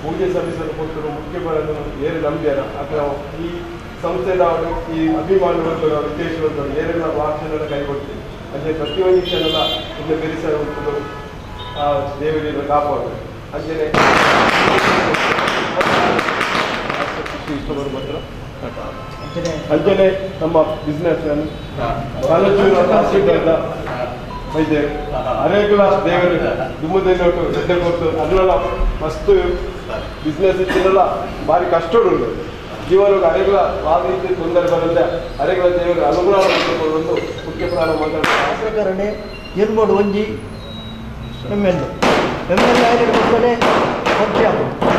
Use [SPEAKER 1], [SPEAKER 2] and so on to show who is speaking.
[SPEAKER 1] ಪೂಜೆ ಸಲ್ಲಿಸಲು ಕೊಟ್ಟರು ಮುಖ್ಯಗಳನ್ನು ಏರು ನಂಬ್ಯಾರ ಅಥವಾ ಈ ಸಂಸ್ಥೆದ ಅವರು ಈ ಅಭಿಮಾನಿಗಳು ವಿದೇಶಗಳು ಏರೆಲ್ಲ ಭಾಷೆಗಳ ಕೈಗೊಡ್ತೀವಿ ಅಂದರೆ ಪ್ರತಿಯೊಂದು ಕ್ಷಣದ ಇನ್ನು ಬೆರೆಸುವಂಥದ್ದು ಆ ದೇವರಿಂದ ಕಾಪಾಡು ಅಂಜನೆ ಇಷ್ಟವರು ಮಾತ್ರ ಅಂಜನೆ ನಮ್ಮ ಬಿಸ್ನೆಸ್ ಕಾಲೇಜು ತಹಸೀಲ್ದಾರ್ದ ವೈದ್ಯರು ಅನೇಕಲ ದೇವರು ದುಮ್ಮದಲ್ಲಿ ಒಟ್ಟು ಶ್ರದ್ಧೆ ಕೊಟ್ಟು ಅದನ್ನೆಲ್ಲ ಮಸ್ತ್ ಬಿಸ್ನೆಸ್ ಇದ್ದೆಲ್ಲ ಭಾರಿ ಕಷ್ಟ ಉಂಟು ಜೀವನಕ್ಕೆ ಅರೆಗಳ ಯಾವ ರೀತಿ ತೊಂದರೆ ಬರುತ್ತೆ ಅರೆಗಳ ದೇವರು ಅನುಗುಣ ಒಂದು ಮುಖ್ಯ ಪ್ರಾಣ ಮಾತಾಡ್ತಾರೆ
[SPEAKER 2] ಪ್ರಕರಣ ಇರ್ಬೋದು ಒಂಜಿ ಎಮ್ ಎಲ್ ಎಮ್ ಎಲ್ ಆಯ್ಕೆ ಕೊಟ್ಟರೆ ಕೊಟ್ಟೆ